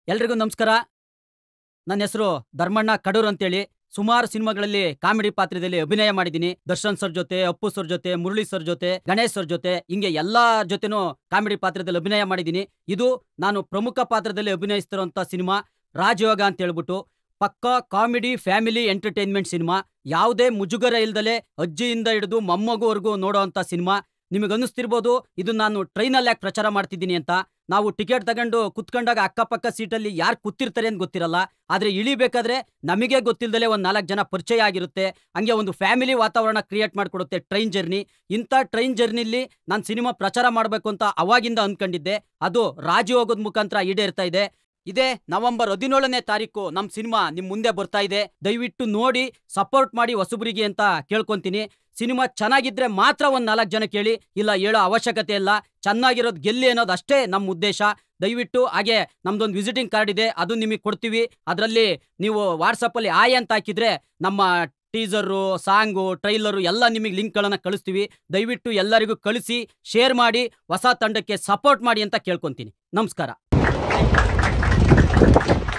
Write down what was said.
ಎಲ್ರಿಗೂ ನಮಸ್ಕಾರ ನನ್ನ ಹೆಸರು ಧರ್ಮಣ್ಣ ಕಡೂರ್ ಅಂತೇಳಿ ಸುಮಾರು ಸಿನಿಮಾಗಳಲ್ಲಿ ಕಾಮಿಡಿ ಪಾತ್ರದಲ್ಲಿ ಅಭಿನಯ ಮಾಡಿದ್ದೀನಿ ದರ್ಶನ್ ಸರ್ ಜೊತೆ ಅಪ್ಪು ಸರ್ ಜೊತೆ ಮುರಳಿ ಸರ್ ಜೊತೆ ಗಣೇಶ್ ಸರ್ ಜೊತೆ ಹಿಂಗೆ ಎಲ್ಲಾ ಜೊತೆನೂ ಕಾಮಿಡಿ ಪಾತ್ರದಲ್ಲಿ ಅಭಿನಯ ಮಾಡಿದ್ದೀನಿ ಇದು ನಾನು ಪ್ರಮುಖ ಪಾತ್ರದಲ್ಲಿ ಅಭಿನಯಿಸ್ತಿರೋಂಥ ಸಿನಿಮಾ ರಾಜಯೋಗ ಅಂತ ಹೇಳ್ಬಿಟ್ಟು ಪಕ್ಕಾ ಕಾಮಿಡಿ ಫ್ಯಾಮಿಲಿ ಎಂಟರ್ಟೈನ್ಮೆಂಟ್ ಸಿನಿಮಾ ಯಾವುದೇ ಮುಜುಗರ ಇಲ್ದಲೆ ಅಜ್ಜಿಯಿಂದ ಹಿಡಿದು ಮೊಮ್ಮಗುವರೆಗೂ ನೋಡೋ ಅಂತ ಸಿನಿಮಾ ನಿಮಗೆ ಅನ್ನಿಸ್ತಿರ್ಬೋದು ಇದು ನಾನು ಟ್ರೈನಲ್ಲಿ ಯಾಕೆ ಪ್ರಚಾರ ಮಾಡ್ತಿದ್ದೀನಿ ಅಂತ ನಾವು ಟಿಕೆಟ್ ತಗೊಂಡು ಕುತ್ಕೊಂಡಾಗ ಅಕ್ಕಪಕ್ಕ ಸೀಟಲ್ಲಿ ಯಾರು ಕೂತಿರ್ತಾರೆ ಅಂತ ಗೊತ್ತಿರಲ್ಲ ಆದ್ರೆ ಇಳಿಬೇಕಾದ್ರೆ ನಮಗೆ ಗೊತ್ತಿಲ್ಲದಲೆ ಒಂದು ನಾಲ್ಕು ಜನ ಪರಿಚಯ ಆಗಿರುತ್ತೆ ಹಂಗೆ ಒಂದು ಫ್ಯಾಮಿಲಿ ವಾತಾವರಣ ಕ್ರಿಯೇಟ್ ಮಾಡಿಕೊಡುತ್ತೆ ಟ್ರೈನ್ ಜರ್ನಿ ಇಂಥ ಟ್ರೈನ್ ಜರ್ನಿಲಿ ನಾನು ಸಿನಿಮಾ ಪ್ರಚಾರ ಮಾಡಬೇಕು ಅಂತ ಅವಾಗಿಂದ ಅಂದ್ಕೊಂಡಿದ್ದೆ ಅದು ರಾಜಯೋಗದ ಮುಖಾಂತರ ಈಡೇರ್ತಾ ಇದೆ ಇದೇ ನವೆಂಬರ್ ಹದಿನೇಳನೇ ತಾರೀಕು ನಮ್ಮ ಸಿನಿಮಾ ನಿಮ್ಮ ಮುಂದೆ ಬರ್ತಾ ಇದೆ ದಯವಿಟ್ಟು ನೋಡಿ ಸಪೋರ್ಟ್ ಮಾಡಿ ಹೊಸಬರಿಗೆ ಅಂತ ಕೇಳ್ಕೊಂತೀನಿ ಸಿನಿಮಾ ಚೆನ್ನಾಗಿದ್ರೆ ಮಾತ್ರ ಒಂದು ನಾಲ್ಕು ಜನ ಕೇಳಿ ಇಲ್ಲ ಹೇಳೋ ಅವಶ್ಯಕತೆ ಇಲ್ಲ ಚೆನ್ನಾಗಿರೋದು ಗೆಲ್ಲಿ ಅನ್ನೋದು ಅಷ್ಟೇ ನಮ್ಮ ಉದ್ದೇಶ ದಯವಿಟ್ಟು ಹಾಗೆ ನಮ್ದೊಂದು ವಿಸಿಟಿಂಗ್ ಕಾರ್ಡ್ ಇದೆ ಅದು ನಿಮಗೆ ಕೊಡ್ತೀವಿ ಅದರಲ್ಲಿ ನೀವು ವಾಟ್ಸಪ್ಪಲ್ಲಿ ಆಯ್ ಅಂತ ಹಾಕಿದ್ರೆ ನಮ್ಮ ಟೀಸರು ಸಾಂಗು ಟ್ರೈಲರು ಎಲ್ಲ ನಿಮಗೆ ಲಿಂಕ್ಗಳನ್ನು ಕಳಿಸ್ತೀವಿ ದಯವಿಟ್ಟು ಎಲ್ಲರಿಗೂ ಕಳಿಸಿ ಶೇರ್ ಮಾಡಿ ಹೊಸ ತಂಡಕ್ಕೆ ಸಪೋರ್ಟ್ ಮಾಡಿ ಅಂತ ಕೇಳ್ಕೊತೀನಿ ನಮಸ್ಕಾರ